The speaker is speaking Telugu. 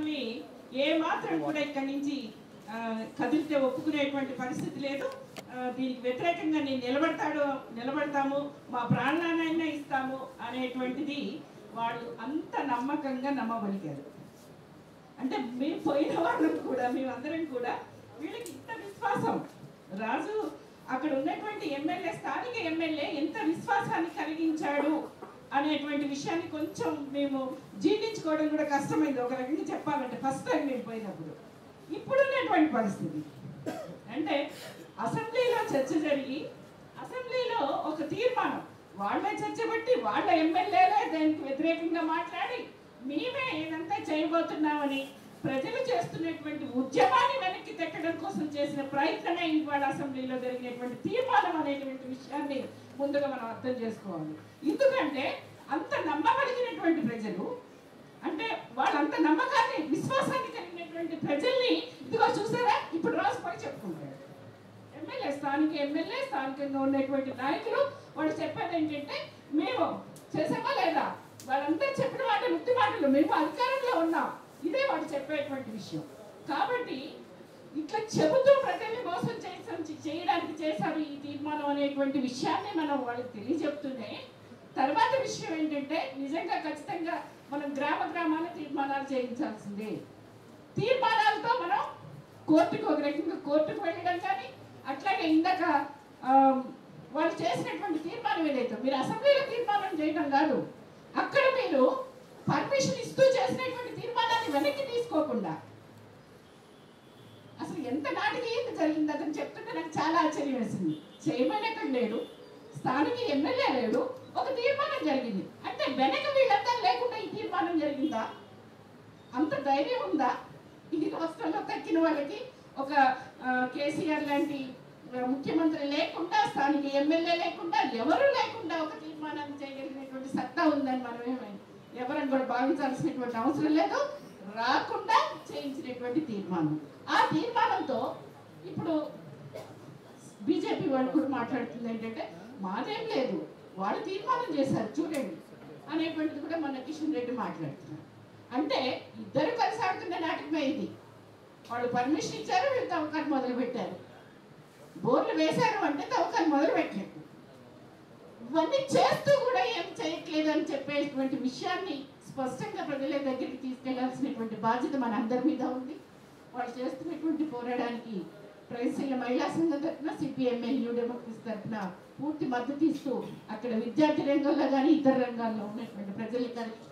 మాత్రమే ఏ మాత్రం కూడా ఇక్కడి నుంచి ఆ, కదిలితే ఒప్పుకునేటువంటి పరిస్థితి లేదు ఆ, దీనికి వ్యతిరేకంగా నేను నిలబడతాడు నిలబడతాము మా ప్రాణాలైనా ఇస్తాము అనేటువంటిది వాళ్ళు అంత నమ్మకంగా నమ్మగలిగారు అంటే మేము పోయిన వాళ్ళం కూడా మేమందరం కూడా వీళ్ళకి ఇంత విశ్వాసం రాజు అక్కడ ఉన్నటువంటి ఎమ్మెల్యే స్థానిక ఎమ్మెల్యే ఎంత విశ్వాసాన్ని కలిగించాడు అనేటువంటి విషయాన్ని కొంచెం మేము జీర్ణించుకోవడం కూడా కష్టమైంది ఒక రకంగా చెప్పాలంటే ఫస్ట్ టైం మేము పోయినప్పుడు ఇప్పుడు ఉన్నటువంటి పరిస్థితి అంటే అసెంబ్లీలో చర్చ జరిగి అసెంబ్లీలో ఒక తీర్మానం వాళ్ళే చర్చ పెట్టి వాళ్ళ ఎమ్మెల్యేలే దానికి వ్యతిరేకంగా మాట్లాడి మేమే ఇదంతా చేయబోతున్నామని ప్రజలు చేస్తున్నటువంటి ఉద్యమాన్ని వెనక్కి తెక్కడం కోసం చేసిన ప్రయత్నమే ఇవాళ అసెంబ్లీలో జరిగినటువంటి తీర్మానం అనేటువంటి విషయాన్ని ముందుగా మనం అర్థం చేసుకోవాలి ఎందుకంటే అంత నమ్మగలిగినటువంటి ప్రజలు అంటే వాళ్ళంత నమ్మకాన్ని విశ్వాసాన్ని కలిగినటువంటి ప్రజల్ని ఇదిగో చూసారా ఇప్పుడు రాసుకొని చెప్పుకుంటారు ఎమ్మెల్యే స్థానిక ఎమ్మెల్యే స్థానికంగా ఉన్నటువంటి నాయకులు వాళ్ళు చెప్పేది ఏంటంటే మేము చేసామా లేదా వాళ్ళందరూ చెప్పిన మాటలు ఉత్తి మాటలు మేము అధికారంలో ఉన్నాం ఇదే వాళ్ళు చెప్పేటువంటి విషయం కాబట్టి ఇట్లా చెబుతూ ప్రజల్ని మోసం చేసాం చేయడానికి చేశారు ఈ తీర్మానం అనేటువంటి విషయాన్ని మనం వాళ్ళకి తెలియజెప్తూనే తర్వాత విషయం ఏంటంటే నిజంగా ఖచ్చితంగా మనం గ్రామ గ్రామాల తీర్మానాలు చేయించాల్సిందే తీర్మానాలతో మనం కోర్టుకు ఒక రకంగా కోర్టుకు వెళ్ళడం కానీ అట్లాగే ఇందాక ఆ, వాళ్ళు చేసినటువంటి తీర్మానం ఏదైతే మీరు అసెంబ్లీలో తీర్మానం చేయడం కాదు అక్కడ మీరు పర్మిషన్ ఇస్తూ చేసినటువంటి తీర్మానాన్ని వెనక్కి తీసుకోకుండా అసలు ఎంత నాటికి ఏంటి జరిగింది అతను చెప్తుంటే నాకు చాలా ఆశ్చర్యం వేసింది చైర్మన్ ఎక్కడ లేడు స్థానిక ఎమ్మెల్యే లేడు ఒక తీర్మానం జరిగింది అంటే వెనక వీళ్ళంతా లేకుండా ఈ తీర్మానం జరిగిందా అంత ధైర్యం ఉందా ఇది రాష్ట్రంలో తక్కిన వాళ్ళకి ఒక ఆ, కేసీఆర్ లాంటి ఆ, ముఖ్యమంత్రి లేకుండా స్థానిక ఎమ్మెల్యే లేకుండా ఎవరు లేకుండా ఒక తీర్మానాన్ని చేయగలిగినటువంటి సత్తా ఉందని మనం ఏమైనా ఎవరం కూడా భావించాల్సినటువంటి అవసరం లేదు రాకుండా చేయించినటువంటి తీర్మానం ఆ తీర్మానంతో ఇప్పుడు బీజేపీ వాళ్ళు కూడా మాట్లాడుతుంది ఏంటంటే మాదేం లేదు వాళ్ళు తీర్మానం చేశారు చూడండి అనేటువంటిది కూడా మన కిషన్ రెడ్డి మాట్లాడుతున్నారు అంటే ఇద్దరు కలిసి ఆడుతున్న నాటకమే ఇది వాళ్ళు పర్మిషన్ ఇచ్చారు వీళ్ళు తవ్వకాలు మొదలు పెట్టారు బోర్లు వేశారు అంటే తవ్వకాలు మొదలు పెట్టలేదు ఇవన్నీ చేస్తూ కూడా ఏం చేయట్లేదు అని చెప్పేటువంటి విషయాన్ని స్పష్టంగా ప్రజల దగ్గరికి తీసుకెళ్లాల్సినటువంటి బాధ్యత మన అందరి మీద ఉంది వాళ్ళు చేస్తున్నటువంటి పోరాడానికి ప్రజల మహిళా సంఘం తరఫున సిపిఎంఎల్ న్యూ డెమోక్రసీ తరఫున పూర్తి మద్దతు ఇస్తూ అక్కడ విద్యార్థి రంగంలో కానీ ఇతర రంగాల్లో ఉన్నటువంటి ప్రజలకి